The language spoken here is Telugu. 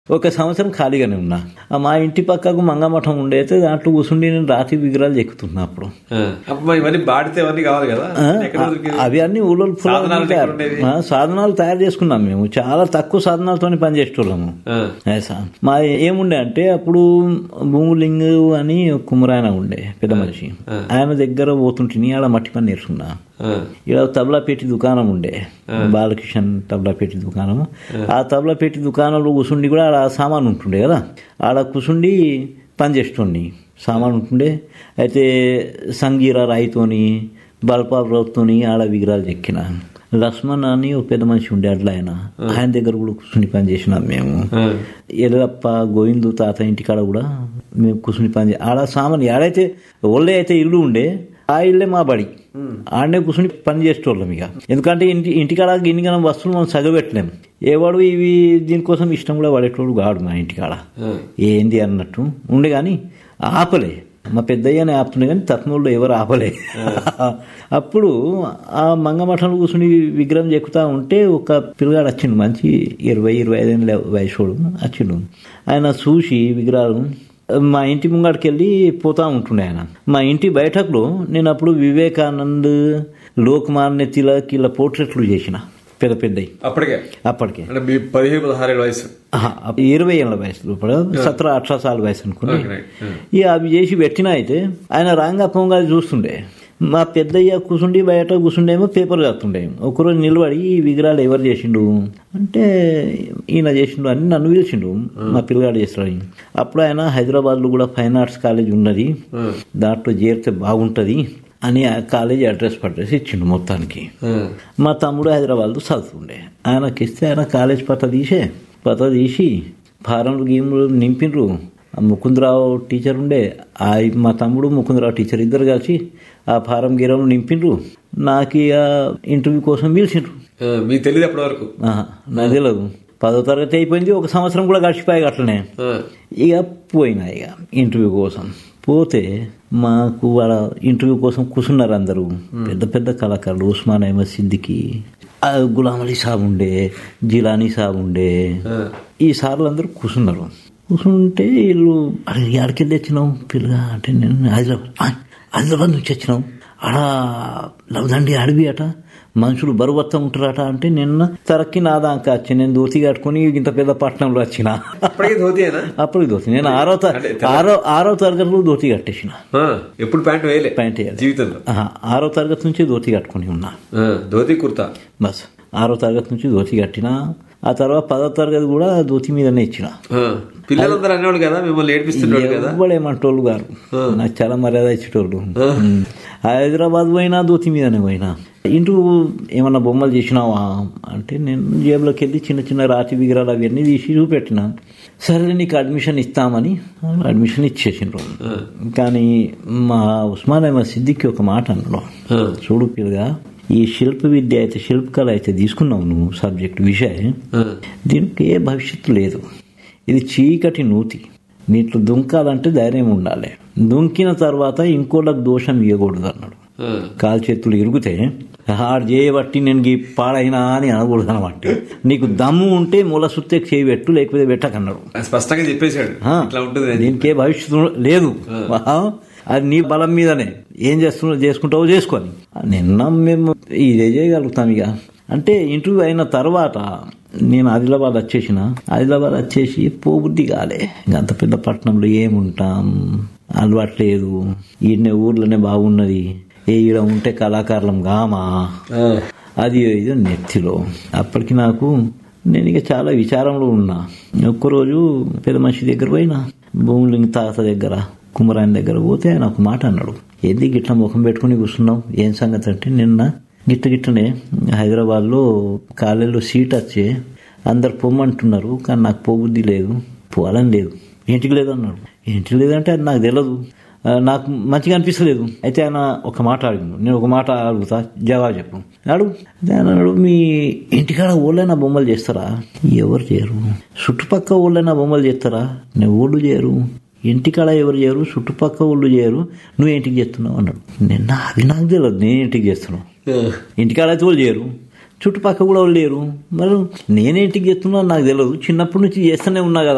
ఒక సంవత్సరం ఖాళీగానే ఉన్నా ఆ మా ఇంటి పక్కకు మంగమఠం ఉండేది దాంట్లో కూర్చుండి నేను రాతి విగ్రహాలు ఎక్కుతున్నా అప్పుడు ఆ, అప్పుడు మరి ఇవన్నీ బాడితే ఇవన్నీ కావాలి కదా ఆ, ఎక్కడ దొరికేది? అవి అన్ని ఊళ్ళో పుల్ల సాధనాలు తయారు- ఎక్కడ ఉండేవి? ఆ, సాధనాలు తయారు చేసుకున్నాం మేము చాలా తక్కువ సాధనాలతో పనిచేసేటోళ్ళము ఆ, ఏ సా- మా ఏముండే అంటే అప్పుడు భూములింగ్ అని ఒక కుమరాయన ఉండే పెద్ద మనిషి ఆయన దగ్గర పోతుంటిని ఆడ మట్టి పని నేర్చుకున్నా ఆ, ఇక్కడ తబలాపేటి దుకాణం ఉండే బాలకిషన్ తబలాపేటి దుకాణం ఆ తబలాపేటి దుకాణంలో కూర్చుండి కూడా ఆడ సామాన్ ఉంటుండే కదా ఆడ కూర్చుండి పని చేస్తుండి సామాన్ ఉంటుండే అయితే సంగీర రాయితోని బల్పాలతోని ఆడ విగ్రహాలు చెక్కిన లక్ష్మణ్ అని ఒక పెద్ద మనిషి ఉండే అట్లా ఆయన ఆయన దగ్గర కూడా కూర్చుని పని చేసినాం మేము ఆ, ఎల్లప్ప గోవిందు తాత ఇంటికాడ కూడా మేము కూర్చుని పని చే- ఆడ సామాన్ ఏడైతే ఒళ్ళే అయితే ఇల్లు ఉండే ఆ ఇల్లే మా బడి ఆడనే కూర్చుని పని చేసేటోళ్ళం ఇక ఎందుకంటే ఇంటి ఇంటికాడ ఇన్ని గణం వస్తువులు మనం చదివెట్టలేం ఏవాడు ఇవి దీనికోసం ఇష్టం కూడా పడేటోడు కాడు మా ఇంటికాడ ఆ. ఏంది అన్నట్టు ఉండే కానీ ఆపలే మా పెద్దయ్యనే ఆపుతుండే కానీ తత్మూళ్ళు ఎవరు ఆపలే అప్పుడు ఆ మంగమఠంలో కూర్చుని విగ్రహం చెక్కుతా ఉంటే ఒక పిల్లగాడు వచ్చిండు మంచి ఇరవై ఇరవై ఐదేళ్ళ వయసోడు వచ్చిండు ఆయన చూసి విగ్రహాలు మా ఇంటి ముంగడికి వెళ్ళి పోతా ఉంటుండే ఆయన మా ఇంటి బయటకులో నేను అప్పుడు వివేకానంద్ లోక్మాన్య తిలక్ ఇలా పోర్ట్రేట్లు చేసిన పెద్ద పెద్దవి అప్పటికే అప్పటికే అంటే మీ పదిహేను పదహారు ఏళ్ళ వయసు ఆహా, అప్పుడు ఇరవై ఏళ్ళ వయసు లోపల సత్ర అఠరా సాల వయసు అనుకుని Okay, right. Yeah. ఇక అవి చేసి పెట్టిన అయితే ఆయన రాంగా పొంగా చూస్తుండే మా పెద్దయ్య కూర్చుండి బయట కూర్చుండేమో పేపర్ చదువుతుండే ఒకరోజు నిలబడి ఈ విగ్రహాలు ఎవరు చేసిండు అంటే ఈయన చేసిండు అని నన్ను పిలిచిండు మా పిల్లగాడు చేస్తాడు అప్పుడు ఆయన హైదరాబాద్లో కూడా ఫైన్ ఆర్ట్స్ కాలేజ్ ఉన్నది దాంట్లో చేరితే బాగుంటుంది అని ఆ కాలేజీ అడ్రస్ పడ్రస్ ఇచ్చిండు మొత్తానికి ఆ, మా తమ్ముడు హైదరాబాద్లో చదువుతుండే ఆయనకి ఇస్తే ఆయన కాలేజ్ పట్ట తీసే పట్ట తీసి ఫారంలు గీములు నింపిండ్రు ఆ ముకుందరావు టీచర్ ఉండే ఆ మా తమ్ముడు ముకుందరావు టీచర్ ఇద్దరు కలిసి ఆ ఫారం గీరం నింపిండ్రు నాకు ఇక ఇంటర్వ్యూ కోసం పిలిచిండ్రు ఆ, మీకు తెలియదు అప్పటి వరకు ఆహా, నాకు తెలియదు పదో తరగతి అయిపోయింది ఒక సంవత్సరం కూడా గడిచిపోయాయి అట్లనే ఆ, ఇక పోయినా ఇక ఇంటర్వ్యూ కోసం పోతే మాకు వాళ్ళ ఇంటర్వ్యూ కోసం కూర్చున్నారు అందరూ పెద్ద పెద్ద కళాకారులు ఉస్మాన్ అహ్మద్ సిద్దికి ఆ గులాం అలీ సాబ్ ఉండే జిలానీ సాబ్ ఉండే ఆ. ఈ సార్లు అందరూ కూర్చున్నారు కూర్చుంటే వీళ్ళు అరే ఎక్కడికెళ్ళి వచ్చినావు పిల్లగా అంటే నేను హైదరాబాద్ "ఆ, హైదరాబాద్ నుంచి వచ్చినావు ఆడ లవదండి అడవి అట మనుషులు బరువత్తం ఉంటారట అంటే నిన్న తరక్కి నా దాకా వచ్చి నేను దోతి కట్టుకుని ఇంత పెద్ద పట్టణంలో వచ్చిన అప్పటికే ధోతియేనా అప్పుడు ధోతి నేను ఆరో త- అంటే ఆరో ఆరో తరగతిలో ధోతి కట్టేసిన ఆ, ఎప్పుడు ప్యాంట్ వేయలే ప్యాంట్ వేయాలి. జీవితంలో ఆహా, ఆరో తరగతి నుంచి ధోతి కట్టుకుని ఉన్నా ఆ, ధోతి కుర్తా బస్ ఆరో తరగతి నుంచి ధోతి కట్టిన ఆ తర్వాత పదో తరగతి కూడా ధోతి మీదనే ఇచ్చిన ఆ, పిల్లలందరూ అనేవాడు కదా మిమ్మల్ని ఏడిపిస్తున్నాడు కదా ఎవ్వడేమంటోళ్ళు గారు నాకు చాలా మర్యాద ఇచ్చేటోళ్ళు ఉమ్. హైదరాబాద్ పోయినా ధోతి మీదనే పోయినా ఇంటూ ఏమన్నా బొమ్మలు చేసినావా అంటే నేను జేబులోకి వెళ్ళి చిన్న చిన్న రాతి విగ్రహాలు అవన్నీ తీసి చూపెట్టిన సరే నీకు అడ్మిషన్ ఇస్తామని అడ్మిషన్ ఇచ్చేసిండ్రు కానీ మా ఉస్మాన్ అహ్మద్ సిద్దికి ఒక మాట అన్నాడు ఆ, చూడు పిల్లగా ఈ శిల్ప విద్య అయితే శిల్పకళ అయితే తీసుకున్నావు నువ్వు సబ్జెక్ట్ విషయం ఆ, దీనికి ఏ భవిష్యత్తు లేదు ఇది చీకటి నూతి నీట్లో దుంకాలంటే ధైర్యం ఉండాలి దుంకిన తర్వాత ఇంకోళ్ళకి దోషం ఇవ్వకూడదు అన్నాడు ఆ, కాలు చేతులు ఇరిగితే ఆడు చేయబట్టి నేను గీ పాడైనా అని అనకూడదు అనమాట నీకు దమ్ము ఉంటే మూల సుత్తే చేయబెట్టు లేకపోతే పెట్టకన్నాడు స్పష్టంగా చెప్పేశాడు ఆ, ఇట్లా ఉంటుంది అని. దీనికి ఏ భవిష్యత్తు లేదు ఆ, అది నీ బలం మీదనే ఏం చేస్తున్నావు చేసుకుంటావో చేసుకొని నిన్న మేము ఇదే చేయగలుగుతాం ఇక అంటే ఇంటర్వ్యూ అయిన తర్వాత నేను ఆదిలాబాద్ వచ్చేసిన ఆదిలాబాద్ వచ్చేసి పోబుద్ధి కాలే ఇంక అంత పెద్ద పట్టణంలో ఏముంటాం అలవాటు లేదు ఈయన ఊర్లోనే బాగున్నది ఏ ఈడ ఉంటే కళాకారులం గామా ఆ, అది ఇది నెత్తిలో అప్పటికి నాకు నేను ఇక చాలా విచారంలో ఉన్నా ఒక్కరోజు పెద్ద మనిషి దగ్గర పోయినా భూములింగ తాత దగ్గర కుమరాయన దగ్గర పోతే ఆయన ఒక మాట అన్నాడు ఏంది గిట్ల ముఖం పెట్టుకుని కూర్చున్నావు ఏం సంగతి అంటే నిన్న గిట్ట గిట్టనే హైదరాబాద్లో కాలేజీలో సీట్ వచ్చే అందరు పొమ్మంటున్నారు కానీ నాకు పోబుద్ధి లేదు పోవాలని లేదు ఇంటికి లేదు అన్నాడు ఇంటికి లేదంటే అది నాకు తెలియదు ఆ, నాకు మంచిగా అనిపిస్తలేదు అయితే ఆయన ఒక మాట అడిగిండు నేను ఒక మాట అడుగుతా జవాబు చెప్పు అడుగు అయితే ఆయన అన్నాడు మీ ఇంటికాడ ఊళ్ళైనా బొమ్మలు చేస్తారా ఎవరు చేయరు చుట్టుపక్క ఊళ్ళైనా బొమ్మలు చేస్తారా నేను ఊళ్ళు చేయరు ఇంటికాడ ఎవరు చేయరు చుట్టుపక్క ఊళ్ళు చేయరు నువ్వు ఇంటికి చేస్తున్నావు అన్నాడు నేను అది నాకు తెలియదు నేను ఇంటికి చేస్తున్నావు ఆ, ఇంటికాడ అయితే వాళ్ళు చేయరు చుట్టుపక్క కూడా వాళ్ళు లేరు మరి నేనే ఇంటికి చేస్తున్నా నాకు తెలియదు చిన్నప్పటి నుంచి చేస్తూనే ఉన్నా కదా